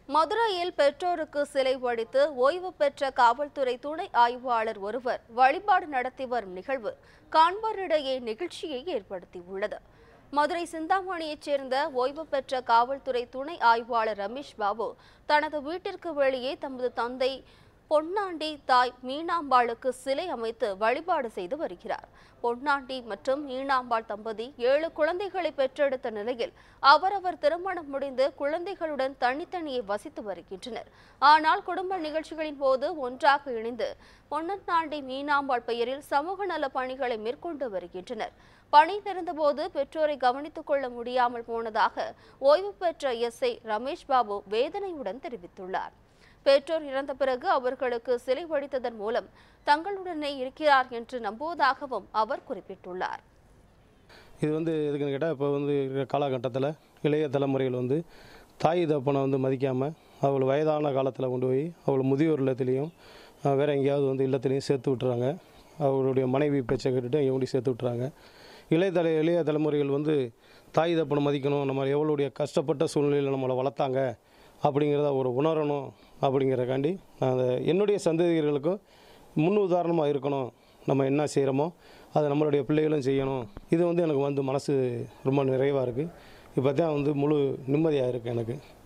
மதுரையில் பெற்றோருக்கு சிலை வடித்து ஓய்வு பெற்ற காவல்துறை துணை ஆய்வாளர் ஒருவர் வழிபாடு நடத்தி வரும் நிகழ்வு காண்போரிடையே நிகழ்ச்சியை ஏற்படுத்தியுள்ளது மதுரை சிந்தாமணியைச் சேர்ந்த ஓய்வு பெற்ற காவல்துறை துணை ஆய்வாளர் ரமேஷ் பாபு தனது வீட்டிற்கு வெளியே தமது தந்தை பொன்னாண்டி தாய் மீனாம்பாளுக்கு சிலை அமைத்து வழிபாடு செய்து வருகிறார் பொன்னாண்டி மற்றும் மீனாம்பாள் தம்பதி ஏழு குழந்தைகளை பெற்றெடுத்த நிலையில் அவரவர் திருமணம் முடிந்து குழந்தைகளுடன் தனித்தனியே வசித்து வருகின்றனர் ஆனால் குடும்ப நிகழ்ச்சிகளின் போது ஒன்றாக இணைந்து பொன்னநாண்டி மீனாம்பாள் பெயரில் சமூக நல பணிகளை மேற்கொண்டு வருகின்றனர் பணி திறந்தபோது பெற்றோரை கவனித்துக் கொள்ள முடியாமல் போனதாக ஓய்வு பெற்ற எஸ்ஐ ரமேஷ் பாபு வேதனையுடன் தெரிவித்துள்ளார் பெற்றோர் இறந்த பிறகு அவர்களுக்கு சிலை வடித்ததன் மூலம் தங்களுடனே இருக்கிறார் என்று நம்புவதாகவும் அவர் குறிப்பிட்டுள்ளார் இது வந்து எதுக்குன்னு கேட்டால் இப்போ வந்து இருக்கிற காலகட்டத்தில் இளைய தலைமுறைகள் வந்து தாய் தப்பனை வந்து மதிக்காமல் அவள் வயதான காலத்தில் கொண்டு போய் அவள் முதியோர் இல்லத்துலேயும் அஹ், வேற எங்கேயாவது வந்து இல்லத்துலேயும் சேர்த்து விட்டுறாங்க அவருடைய மனைவி பேச்சை கேட்டுட்டு எங்கே கொண்டு சேர்த்து விட்டுறாங்க இளைய தலை இளைய தலைமுறைகள் வந்து தாய் தப்பனை மதிக்கணும் நம்ம எவ்வளோடைய கஷ்டப்பட்ட சூழ்நிலையில் நம்மளை வளர்த்தாங்க அப்படிங்கிறத ஒரு உணரணும் அப்படிங்கிறக்காண்டி நான் அதை என்னுடைய சந்ததியர்களுக்கும் முன் உதாரணமாக இருக்கணும் நம்ம என்ன செய்கிறோமோ அதை நம்மளுடைய பிள்ளைகளும் செய்யணும் இது வந்து எனக்கு வந்து மனசு ரொம்ப நிறைவாக இருக்குது இப்போ தான் வந்து முழு நிம்மதியாக இருக்குது எனக்கு